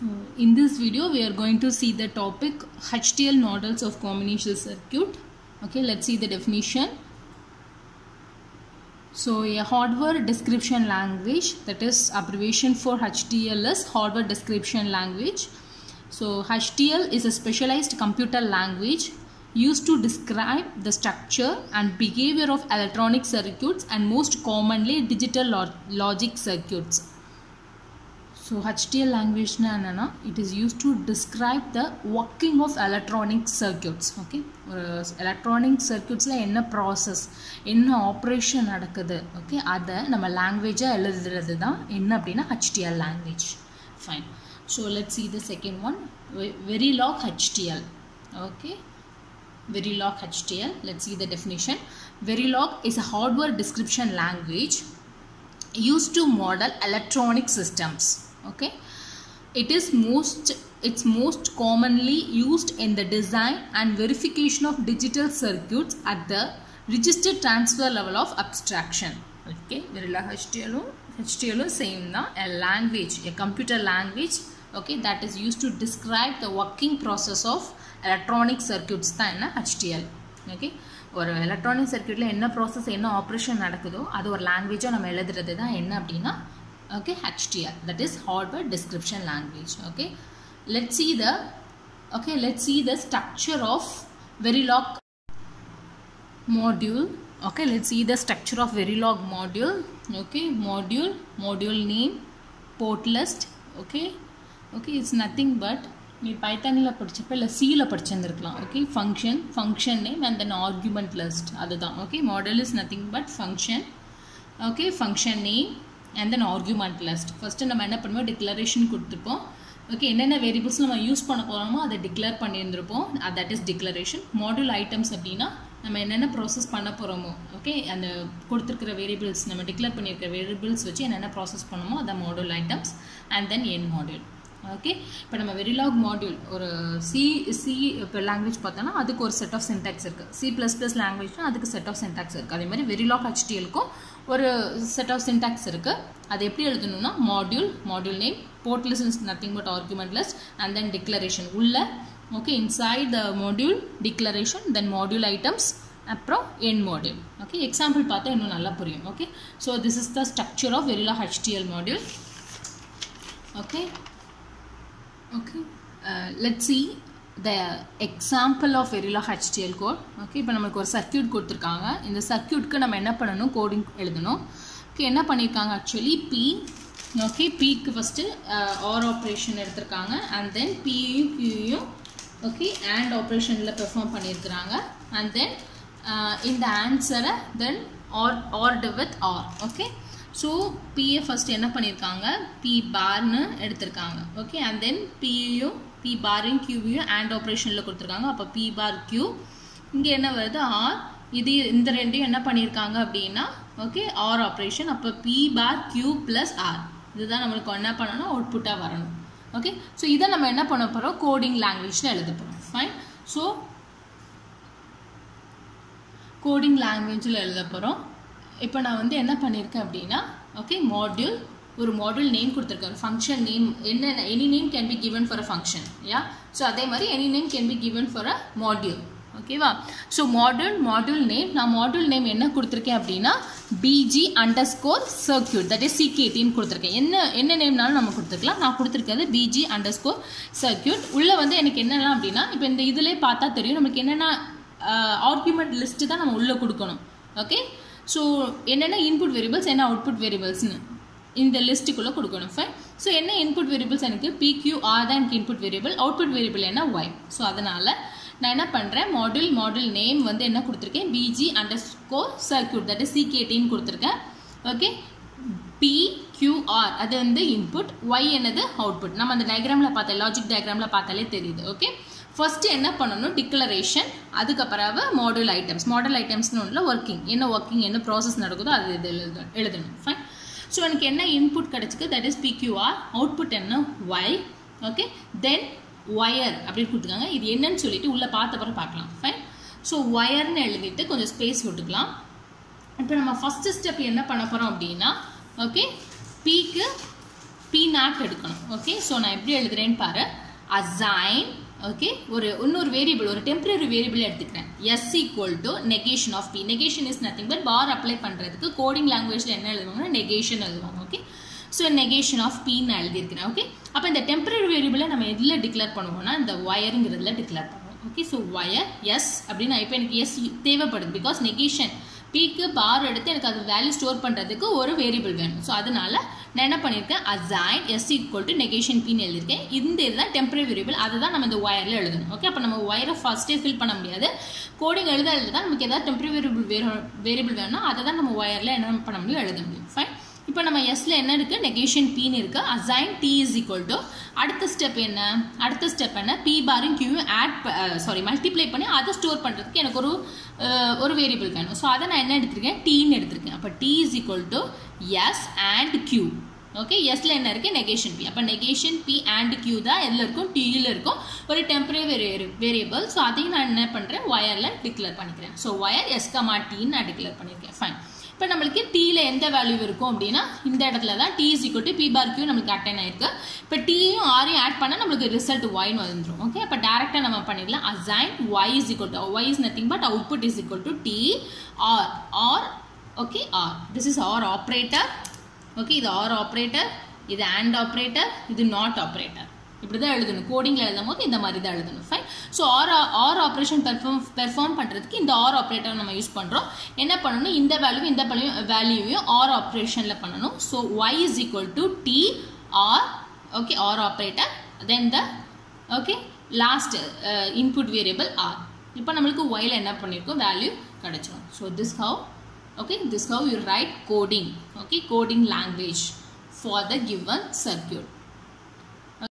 So in this video we are going to see the topic HTL models of combinational circuit. Okay, let's see the definition. So a hardware description language that is abbreviation for HTL is hardware description language. So HTL is a specialized computer language used to describe the structure and behavior of electronic circuits and most commonly digital lo- logic circuits. So HDL லாங்குவேஜ்னா என்னென்னா it is use to describe the working of electronic circuits okay ஒரு electronic சர்க்கியூட்ஸில் என்ன process என்ன operation நடக்குது okay அதை நம்ம லாங்குவேஜாக எழுதுறது தான் என்ன அப்படின்னா HDL language fine so let see the second one Verilog HDL okay Verilog HTL. Let's see the definition. Verilog is a hardware description language used to model electronic systems. Okay, it is most it's most commonly used in the design and verification of digital circuits at the register transfer level of abstraction. Okay, Verilog HTL HTL same na a language, a computer language. Okay, that is used to describe the working process of electronic circuits தான் என்ன HDL okay ஒரு electronic சர்க்கியூட்டில் என்ன process என்ன operation நடக்குதோ அது ஒரு லாங்குவேஜாக நம்ம எழுதுறது தான் என்ன அப்படின்னா okay HDL that is hardware description language okay let see the okay let see the structure of Verilog module okay let's see the structure of verilog module okay module module name port list okay okay it's nothing but நீ பைத்தானில் படிச்சப்போ இல்லை சியில் படிச்சிருந்துருக்கலாம் okay function function name and then argument list அதுதான் okay model is nothing but function okay function name and then argument list first நம்ம என்ன பண்ணுவோம் declaration கொடுத்துருப்போம் ஓகே என்னென்ன வேரியபிள்ஸ் நம்ம யூஸ் பண்ண போகிறோமோ அதை டிக்ளேர் பண்ணியிருந்திருப்போம் that is declaration module items அப்படின்னா நம்ம என்னென்ன ப்ராசஸ் பண்ண போகிறோமோ ஓகே அந்த கொடுத்துருக்கிற வேரியபிள்ஸ் நம்ம டிக்ளேர் பண்ணியிருக்கிற வேரியபிள்ஸ் வச்சு என்னென்ன ப்ராசஸ் பண்ணணுமோ அதை module items and then end module okay இப்போ நம்ம வெரிலாக் மாடியூல் ஒரு சி சி இப்போ லாங்குவேஜ் பார்த்தோன்னா அதுக்கு ஒரு செட் ஆஃப் சின்டாக்ஸ் இருக்குது சி ப்ளஸ் ப்ளஸ் லாங்குவேஜ்னா அதுக்கு செட் ஆஃப் சின்டாக்ஸ் இருக்குது அதே மாதிரி வெரிலாக் ஹெச்டிஎலுக்கும் ஒரு செட் ஆஃப் சின்டாக்ஸ் இருக்குது அது எப்படி எழுதணும்னா module module name port list is nothing but argument list and then declaration உள்ள okay inside the module declaration then module items அப்புறம் என் மாடியூல் ஓகே எக்ஸாம்பிள் பார்த்தா இன்னும் நல்லா புரியும் okay so this is the structure of Verilog HDL module okay okay uh, let's see the example of verilog htl code okay இப்போ நம்மளுக்கு ஒரு circuit கொடுத்துருக்காங்க இந்த சர்க்கியூட்க்கு நம்ம என்ன பண்ணணும் கோடிங் எழுதணும் ஓகே என்ன பண்ணியிருக்காங்க ஆக்சுவலி பி ஓகே பிக்கு ஃபஸ்ட்டு ஆர் ஆப்ரேஷன் எடுத்திருக்காங்க அண்ட் தென் பியும் கியூயும் ஓகே அண்ட் ஆப்ரேஷனில் பெர்ஃபார்ம் பண்ணியிருக்கிறாங்க அண்ட் தென் இந்த ஆன்சரை then R ORed with R okay so P A first என்ன பண்ணியிருக்காங்க பி பார்னு எடுத்திருக்காங்க ஓகே அண்ட் தென் பியும் பி பாரையும் கியூவையும் அண்ட் ஆப்ரேஷனில் கொடுத்துருக்காங்க அப்போ பி பார் கியூ இங்கே என்ன வருது ஆர் இது இந்த ரெண்டையும் என்ன பண்ணியிருக்காங்க அப்படின்னா ஓகே ஆர் ஆப்ரேஷன் அப்போ P bar Q plus R இதுதான் நம்மளுக்கு என்ன பண்ணணும் அவுட்புட்டாக வரணும் ஓகே ஸோ இதை நம்ம என்ன பண்ண போகிறோம் கோடிங் லாங்குவேஜில் எழுத போகிறோம் ஃபைன் ஸோ கோடிங் லாங்குவேஜில் எழுத போகிறோம் இப்போ நான் வந்து என்ன பண்ணியிருக்கேன் அப்படின்னா ஓகே மாடியூல் ஒரு மாடியூல் நேம் கொடுத்துருக்கேன் ஃபங்க்ஷன் நேம் என்ன any name can be given for a function yeah so அதே மாதிரி any name can be given for a module ஓகேவா ஸோ மாடியூல் மாடியூல் நேம் நான் மாடியூல் நேம் என்ன கொடுத்துருக்கேன் அப்படின்னா PG underscore circuit that is சிகேடின்னு கொடுத்துருக்கேன் என்ன என்ன நேம்னாலும் நம்ம கொடுத்துருக்கலாம் நான் கொடுத்துருக்கிறது பிஜி அண்டர் ஸ்கோர் சர்க்கியூட் உள்ளே வந்து எனக்கு என்னெல்லாம் அப்படின்னா இப்போ இந்த இதிலே பார்த்தா தெரியும் நமக்கு என்னென்ன ஆர்குமெண்ட் லிஸ்ட்டு தான் நம்ம உள்ளே கொடுக்கணும் ஓகே ஸோ என்னென்ன இன்புட் வேரியபிள்ஸ் என்ன அவுட்புட் வேரியபிள்ஸ்னு இந்த லிஸ்ட்டுக்குள்ளே கொடுக்கணும் ஃபைன் ஸோ என்ன இன்புட் வேரியபிள்ஸ் எனக்கு பிக்யூஆர் தான் எனக்கு இன்புட் வேரியபிள் அவுட்புட் வேரியபிள் என்ன ஒய் ஸோ அதனால் நான் என்ன பண்ணுறேன் மாடியூல் மாடியூல் நேம் வந்து என்ன கொடுத்துருக்கேன் PG underscore circuit that is சிகேடின்னு கொடுத்துருக்கேன் ஓகே பிக்யூஆர் அது வந்து இன்புட் ஒய் என்னது அவுட்புட் நம்ம அந்த டயக்ராமில் பார்த்தா லாஜிக் டயக்ராமில் பார்த்தாலே தெரியுது ஓகே ஃபஸ்ட்டு என்ன பண்ணணும் டிக்ளரேஷன் அதுக்கப்புறம் மாடியூல் ஐட்டம்ஸ் மாடல் ஐட்டம்ஸ்னு ஒன்றில் ஒர்க்கிங் என்ன ஒர்க்கிங் என்ன ப்ராசஸ் நடக்குதோ அது இது எழுத எழுதணும் ஃபைன் ஸோ எனக்கு என்ன இன்புட் கிடச்சிக்கு தட் இஸ் பிக்யூஆர் அவுட்புட் என்ன ஒய் ஓகே தென் ஒயர் அப்படின்னு கொடுத்துருக்காங்க இது என்னன்னு சொல்லிட்டு உள்ளே பார்த்த பிறகு பார்க்கலாம் ஃபைன் ஸோ ஒயர்னு எழுதிட்டு கொஞ்சம் ஸ்பேஸ் விட்டுக்கலாம் இப்போ நம்ம ஃபஸ்ட்டு ஸ்டெப் என்ன பண்ண போகிறோம் அப்படின்னா ஓகே பிக்கு பி நாட் எடுக்கணும் ஓகே ஸோ நான் எப்படி எழுதுறேன்னு பாரு அசைன் ஓகே ஒரு இன்னொரு வேரியபிள் ஒரு டெம்பரரி வேரியபிள் எடுத்துக்கிறேன் S equal to negation of P negation is nothing but bar apply பண்ணுறதுக்கு கோடிங் லாங்குவேஜில் என்ன எழுதுவாங்கன்னா நெகேஷன் எழுதுவாங்க ஓகே ஸோ நெகேஷன் ஆஃப் பின்னு எழுதியிருக்கிறேன் ஓகே அப்போ இந்த டெம்பரரி வேரியபிளை நம்ம எதில் டிக்ளேர் பண்ணுவோம்னா இந்த ஒயருங்கிறதுல டிக்ளேர் பண்ணுவோம் ஓகே ஸோ ஒயர் எஸ் அப்படின்னு இப்போ எனக்கு எஸ் தேவைப்படுது பிகாஸ் நெகேஷன் பிக்கு பார் எடுத்து எனக்கு அது வேல்யூ ஸ்டோர் பண்ணுறதுக்கு ஒரு வேரியபிள் வேணும் ஸோ அதனால நான் என்ன பண்ணியிருக்கேன் assign S equal to negation பின்னு எழுதியிருக்கேன் இந்த இதுதான் டெம்பரரி வேரியபிள் அதை தான் நம்ம இந்த ஒயரில் எழுதணும் ஓகே அப்போ நம்ம ஒயரை ஃபஸ்ட்டே ஃபில் பண்ண முடியாது கோடிங் எழுத எழுத தான் நமக்கு ஏதாவது டெம்பரரி வேரியபிள் வேணும் வேரியபிள் வேணும்னா அதை தான் நம்ம ஒயரில் என்ன பண்ண முடியும் எழுத முடியும் ஃபைன் இப்போ நம்ம எஸ்ல என்ன இருக்கு நெகேஷன் பின்னு இருக்கு assign T is equal to அடுத்த ஸ்டெப் என்ன அடுத்த ஸ்டெப் என்ன பி பாரும் கியூவும் ஆட் சாரி மல்டிப்ளை பண்ணி அதை ஸ்டோர் பண்ணுறதுக்கு எனக்கு ஒரு ஒரு வேரியபிள் வேணும் ஸோ அதை நான் என்ன எடுத்திருக்கேன் டீன்னு எடுத்திருக்கேன் அப்போ T is equal to S and Q okay எஸ்ல என்ன இருக்கு நெகேஷன் பி அப்போ நெகேஷன் பி அண்ட் கியூ தான் எதில் இருக்கும் டியில் இருக்கும் ஒரு டெம்பரரி வேரியபிள் ஸோ அதையும் நான் என்ன பண்ணுறேன் ஒயரில் டிக்ளேர் பண்ணிக்கிறேன் ஸோ ஒயர் எஸ்கமா டீன்னு நான் டிக்ளேர் பண்ணியிருக்கேன் ஃபைன் இப்போ நம்மளுக்கு டீயில் எந்த வேல்யூ இருக்கும் அப்படின்னா இந்த இடத்துல தான் T is equal to P bar Q நம்மளுக்கு அட்டன் ஆயிருக்கு இப்போ டீயும் ஆரையும் ஆட் பண்ணால் நம்மளுக்கு ரிசல்ட் ஒய்னு வந்துடும் ஓகே அப்போ டேரெக்டாக நம்ம பண்ணிடலாம் assign Y is equal to Y is nothing but output is equal to T or R okay or this is or operator okay இது ஆர் ஆப்ரேட்டர் இது அண்ட் ஆப்ரேட்டர் இது நாட் ஆப்ரேட்டர் இப்படி தான் எழுதணும் கோடிங்கில் எழுதும் போது இந்த மாதிரி தான் எழுதணும் fine so or or operation perform perform பண்ணுறதுக்கு இந்த ஆர் ஆப்ரேட்டர் நம்ம யூஸ் பண்ணுறோம் என்ன பண்ணணும் இந்த வேல்யூ இந்த வேல்யூவையும் ஆர் ஆப்ரேஷனில் பண்ணணும் so Y is equal to T or okay or operator then the okay last input variable R இப்போ நம்மளுக்கு ஒயில் என்ன பண்ணியிருக்கோம் வேல்யூ கிடைச்சிடும் so this how okay this how you write coding okay coding language for the given circuit